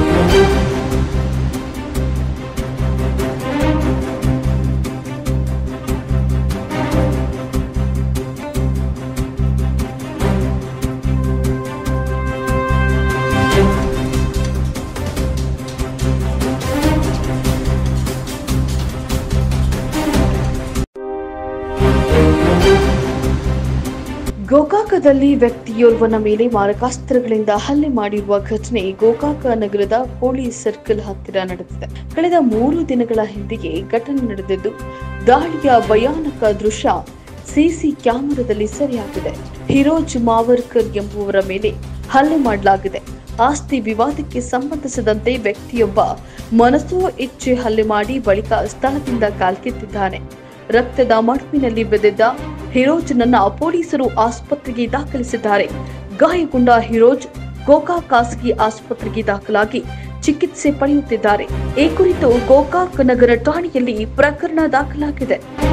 ಗೋಕಾಕದಲ್ಲಿ ವ್ಯಕ್ತಿಯೋರ್ವನ ಮೇಲೆ ಮಾರಕಾಸ್ತ್ರಗಳಿಂದ ಹಲ್ಲೆ ಮಾಡಿರುವ ಘಟನೆ ಗೋಕಾಕ ನಗರದ ಪೊಲೀಸ್ ಸರ್ಕಲ್ ಹತ್ತಿರ ನಡೆದಿದೆ ಕಳೆದ ಮೂರು ದಿನಗಳ ಹಿಂದೆಯೇ ಘಟನೆ ನಡೆದಿದ್ದು ದಾಳಿಯ ಭಯಾನಕ ದೃಶ್ಯ ಸಿಸಿ ಕ್ಯಾಮೆರಾದಲ್ಲಿ ಸೆರೆಯಾಗಿದೆ ಹಿರೋಜ್ ಮಾವರ್ಕರ್ ಎಂಬುವರ ಮೇಲೆ ಹಲ್ಲೆ ಮಾಡಲಾಗಿದೆ ಆಸ್ತಿ ವಿವಾದಕ್ಕೆ ಸಂಬಂಧಿಸಿದಂತೆ ವ್ಯಕ್ತಿಯೊಬ್ಬ ಮನಸೋ ಇಚ್ಛೆ ಹಲ್ಲೆ ಮಾಡಿ ಬಳಿಕ ಸ್ಥಳದಿಂದ ಕಾಲ್ಕಿತ್ತಿದ್ದಾನೆ ರಕ್ತದ ಮಡುವಿನಲ್ಲಿ ಬೆದೆದ್ದ ಹಿರೋಜ್ನನ್ನ ಪೊಲೀಸರು ಆಸ್ಪತ್ರೆಗೆ ದಾಖಲಿಸಿದ್ದಾರೆ ಗಾಯಗೊಂಡ ಹಿರೋಜ್ ಗೋಕಾಕ್ ಖಾಸಗಿ ಆಸ್ಪತ್ರೆಗೆ ದಾಖಲಾಗಿ ಚಿಕಿತ್ಸೆ ಪಡೆಯುತ್ತಿದ್ದಾರೆ ಈ ಕುರಿತು ಗೋಕಾಕ್ ನಗರ ಠಾಣೆಯಲ್ಲಿ ಪ್ರಕರಣ ದಾಖಲಾಗಿದೆ